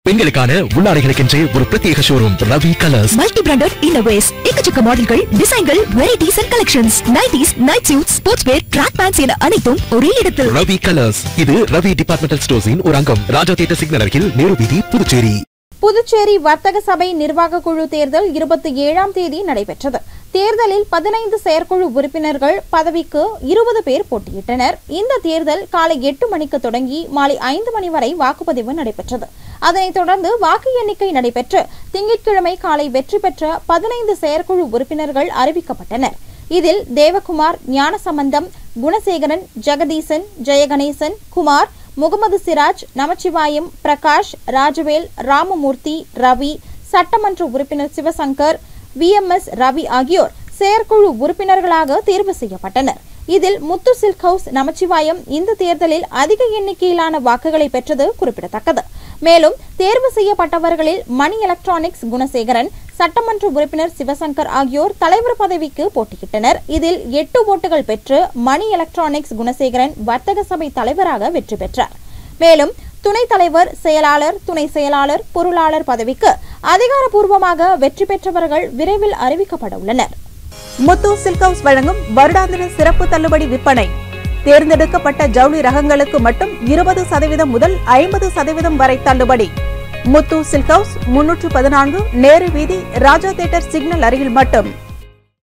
பெண்களுக்கான உள்ளாடைகளுக்கென்றே ஒரு பிரத்யேக showroom Ravi colours multi branded இன்னோவேஸ் எக்கச்சக்க மாடல்கள் டிசைன்கள் varieties and collections nighties night suit sports wear track pants என அனைத்தும் ஒரே இடத்தில் ரவி கலர்ஸ் இது ரவி டிபார்ட்மெண்டல் ஸ்டோர்ஸின் ஒரு அங்கம் ராஜா தேட்டர் சிக்னல் அருகில் நேரு வீதி புதுச்சேரி புதுச்சேரி வர்த்தக சபை நிர்வாக குழு தேர்தல் இருபத்தி ஏழாம் தேதி நடைபெற்றது தேர்தலில் பதினைந்து செயற்குழு உறுப்பினர்கள் பதவிக்கு இருபது பேர் போட்டியிட்டனர் இந்த தேர்தல் காலை எட்டு மணிக்கு தொடங்கி மாலை ஐந்து மணி வரை வாக்குப்பதிவு நடைபெற்றது அதனைத் தொடர்ந்து வாக்கு எண்ணிக்கை நடைபெற்று திங்கட்கிழமை காலை வெற்றி பெற்ற பதினைந்து செயற்குழு உறுப்பினர்கள் அறிவிக்கப்பட்டனர் இதில் தேவகுமார் ஞானசம்பந்தம் குணசேகரன் ஜெகதீசன் ஜெயகணேசன் குமார் முகமது சிராஜ் நமச்சிவாயம் பிரகாஷ் ராஜவேல் ராமமூர்த்தி ரவி சட்டமன்ற உறுப்பினர் சிவசங்கர் விஎம்எஸ் ரவி ஆகியோர் செயற்குழு உறுப்பினர்களாக தேர்வு செய்யப்பட்டனர் இதில் முத்து சில்க் ஹவுஸ் நமச்சிவாயம் இந்த தேர்தலில் அதிக எண்ணிக்கையிலான வாக்குகளை பெற்றது குறிப்பிடத்தக்கது மேலும் தேர்வு செய்யப்பட்டவர்களில் மணி எலக்ட்ரானிக்ஸ் குணசேகரன் சட்டமன்ற உறுப்பினர் சிவசங்கர் ஆகியோர் தலைவர் பதவிக்கு போட்டியிட்டனர் இதில் எட்டு ஓட்டுகள் பெற்று மணி எலக்ட்ரானிக்ஸ் குணசேகரன் வர்த்தக சபை தலைவராக வெற்றி பெற்றார் மேலும் துணைத் தலைவர் செயலாளர் துணை செயலாளர் பொருளாளர் பதவிக்கு அதிகாரப்பூர்வமாக வெற்றி பெற்றவர்கள் விரைவில் அறிவிக்கப்பட உள்ளனர் முத்து சில்க் ஹவுஸ் வழங்கும் வருடாந்திர சிறப்பு தள்ளுபடி விற்பனை தேர்ந்தெடுக்கப்பட்ட ஜவுளி ரகங்களுக்கு மட்டும் இருபது சதவீதம் முதல் ஐம்பது சதவீதம் வரை தள்ளுபடி முத்து சில்க் ஹவுஸ் முன்னூற்று பதினான்கு நேரு வீதி ராஜா தேட்டர் சிக்னல் அருகில் மட்டும்